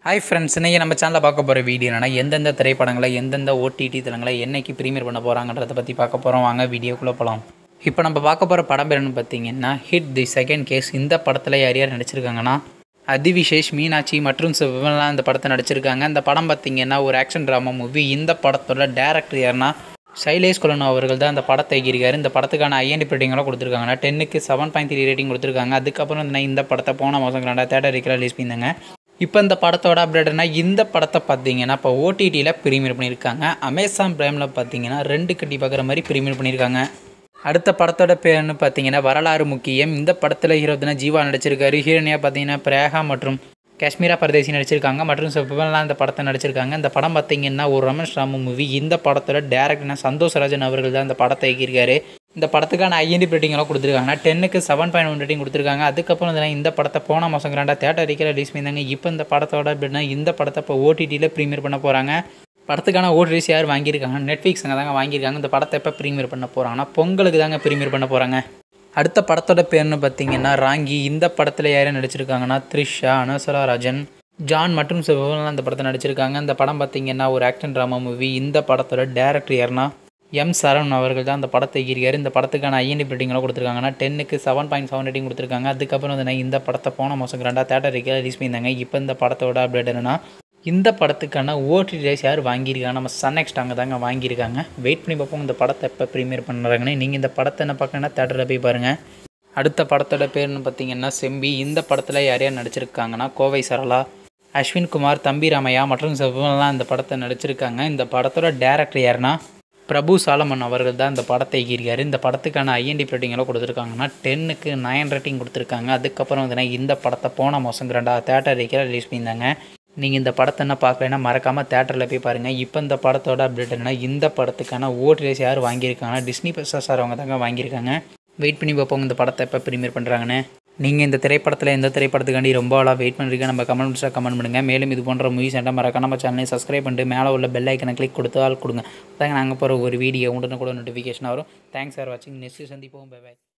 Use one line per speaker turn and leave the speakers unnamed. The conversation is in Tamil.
ஹாய் ஃப்ரெண்ட்ஸ் இன்றைக்கி நம்ம சேனலில் பார்க்க போகிற வீடியோ என்னன்னா எந்தெந்த திரைப்படங்களை எந்தெந்த ஓடிடி தளங்களை என்னைக்கு ப்ரீமியர் பண்ண போகிறாங்கன்றத பற்றி பார்க்க போகிறோம் வாங்க வீடியோக்குள்ளே போகலாம் இப்போ நம்ம பார்க்க போகிற படம் பேர் என்னன்னு பார்த்தீங்கன்னா ஹிட் தி செகண்ட் கேஸ் இந்த படத்தில் யார் யார் நடிச்சிருக்காங்கன்னா அதிவிசேஷ் மீனாட்சி மற்றும் சிவன்லாம் இந்த படத்தை நடிச்சிருக்காங்க இந்த படம் பார்த்தீங்கன்னா ஒரு ஆக்ஷன் ட்ராமா மூவி இந்த படத்தோட டேரக்டர் யாருன்னா சைலேஷ் கொலனோ அவர்கள் தான் இந்த படத்தை எகிரிக்காரு இந்த படத்துக்கான ஐஎன்டி ரேட்டிங்கெல்லாம் கொடுத்துருக்காங்கன்னா டென்னுக்கு செவன் பாயிண்ட் த்ரீ ரேட்டிங் கொடுத்துருக்காங்க அதுக்கப்புறம் வந்து நான் இந்த படத்தை போன மாதம் ரெண்டா தேட்டர் ரிலீஸ் பண்ணியிருந்தாங்க இப்போ இந்த படத்தோட அப்டேட்னா இந்த படத்தை பார்த்தீங்கன்னா இப்போ ஓடிடியில் ப்ரீமியர் பண்ணியிருக்காங்க அமேசான் பிரைமில் பார்த்தீங்கன்னா ரெண்டு கட்டி பார்க்குற மாதிரி ப்ரீமியர் பண்ணியிருக்காங்க அடுத்த படத்தோட பேர்னு பார்த்தீங்கன்னா வரலாறு முக்கியம் இந்த படத்தில் ஹீரோ தினா ஜீவா நடிச்சிருக்காரு ஹீரோனியாக பார்த்தீங்கன்னா பிரேகா மற்றும் காஷ்மீரா பரதேசி நடிச்சிருக்காங்க மற்றும் சிவன்லாம் இந்த படத்தை நடிச்சிருக்காங்க இந்த படம் பார்த்தீங்கன்னா ஒரு ரமேஷ் ராமு மூவி இந்த படத்தோட டேரக்டர்னா சந்தோஷ் ராஜன் அவர்கள் தான் இந்த படத்தை இயக்கியிருக்காரு இந்த படத்துக்கான ஐஎன்டி ரேட்டிங்லாம் கொடுத்துருக்காங்க டென்னுக்கு செவன் பாயிண்ட் ஒன் ரேட்டிங் கொடுத்துருக்காங்க அதுக்கப்புறம் வந்து இந்த படத்தை போன மாதம் கிராண்டாக தேட்டர் அடிக்கிற ரிலீஸ் பண்ணியிருந்தாங்க இப்போ இந்த படத்தோட அப்படின்னா இந்த படத்தை இப்போ ஓடிடியில் ப்ரீமியர் பண்ண போகிறாங்க படத்துக்கான ஓடிடிஸ் யார் வாங்கியிருக்காங்க நெட்ஃப்ளிக்ஸ் அங்கே தாங்க வாங்கியிருக்காங்க இந்த படத்தை எப்போ ப்ரீமியர் பண்ண போகிறாங்கன்னா பொங்கலுக்கு தாங்க ப்ரீமியர் பண்ண போகிறாங்க அடுத்த படத்தோட பேர்னு பார்த்தீங்கன்னா ராங்கி இந்த படத்தில் யார் நடிச்சிருக்காங்கன்னா த்ரிஷா அனசரா ராஜன் ஜான் மற்றும் சிவன் அந்த படத்தை நடிச்சிருக்காங்க இந்த படம் பார்த்தீங்கன்னா ஒரு ஆக்ஷன் ட்ராமா மூவி இந்த படத்தோட டேரக்டர் யாருன்னா எம் சரவணன் அவர்கள் தான் அந்த படத்தை ஈரியார் இந்த படத்துக்கான ஐஎன்டி ரேட்டிங்லாம் கொடுத்துருக்காங்கன்னா டென்னுக்கு செவன் பாயிண்ட் செவன் ரேட்டிங் கொடுத்துருக்காங்க அதுக்கப்புறம் வந்து நான் இந்த படத்தை போன மாதம் ரெண்டா தேட்டர் ரிலீஸ் பண்ணியிருந்தாங்க இப்போ இந்த படத்தோட அப்டேட் என்னன்னா இந்த படத்துக்கான ஓடி ரேஸ் யார் வாங்கியிருக்காங்க நம்ம சன் நெக்ஸ்ட் அங்கே தாங்க வாங்கியிருக்காங்க வெயிட் பண்ணி பார்ப்போம் இந்த படத்தை எப்போ ப்ரீமியர் பண்ணுறாங்கன்னு நீங்கள் இந்த படத்தை என்ன பார்க்கணுன்னா தேட்டரில் போய் பாருங்கள் அடுத்த படத்தோட பேர்னு பார்த்தீங்கன்னா செம்பி இந்த படத்தில் யார் யார் நடிச்சிருக்காங்கன்னா கோவை சரளா அஸ்வின் குமார் தம்பி ராமையா மற்றும் செவ்வன்லாம் இந்த படத்தை நடிச்சிருக்காங்க இந்த படத்தோட டேரக்டர் யாருன்னா பிரபு சாலமன் அவர்கள் தான் இந்த படத்தை எகிரியார் இந்த படத்துக்கான ஐஎன்டி ரேட்டிங்கெல்லாம் கொடுத்துருக்காங்கன்னா டென்னுக்கு நைன் ரேட்டிங் கொடுத்துருக்காங்க அதுக்கப்புறம் வந்து இந்த படத்தை போன மாதம் ரெண்டாவது தேட்டர் ரிலீஸ் பண்ணியிருந்தாங்க நீங்கள் இந்த படத்தை என்ன பார்க்கலைன்னா மறக்காமல் தேட்டரில் போய் பாருங்கள் இப்போ இந்த படத்தோட அப்டேட் என்னன்னா இந்த படத்துக்கான ஓடிஎஸ் யார் வாங்கியிருக்காங்கன்னா டிஸ்னி ப்ளஸ் சார் அவங்க தாங்க வாங்கியிருக்காங்க வெயிட் பண்ணி பார்ப்போங்க இந்த படத்தை எப்போ ப்ரீமியர் பண்ணுறாங்கன்னு நீங்கள் இந்த திரைப்படத்தில் எந்த திரைப்படத்துக்காண்டி ரொம்ப ஆளாக வெயிட் பண்ணுறீங்க நம்ம கமெண்ட் பாக்ஸில் கமெண்ட் பண்ணுங்கள் மேலும் இது போன்ற மூவிஸ் எல்லாம் மறக்காம நம்ம சேனலை சப்ஸ்கிரைப் பண்ணிட்டு மேலே உள்ள பெல் ஐக்கனை கிளிக் கொடுத்து ஆள் கொடுங்க அதாங்க நாங்கள் போகிற ஒரு வீடியோ உடனே கூட நோட்டிஃபிகேஷன் வரும் தேங்க்ஸ் ஃபார் வாட்சிங் நெக்ஸ்ட் சந்திப்போம் பை பை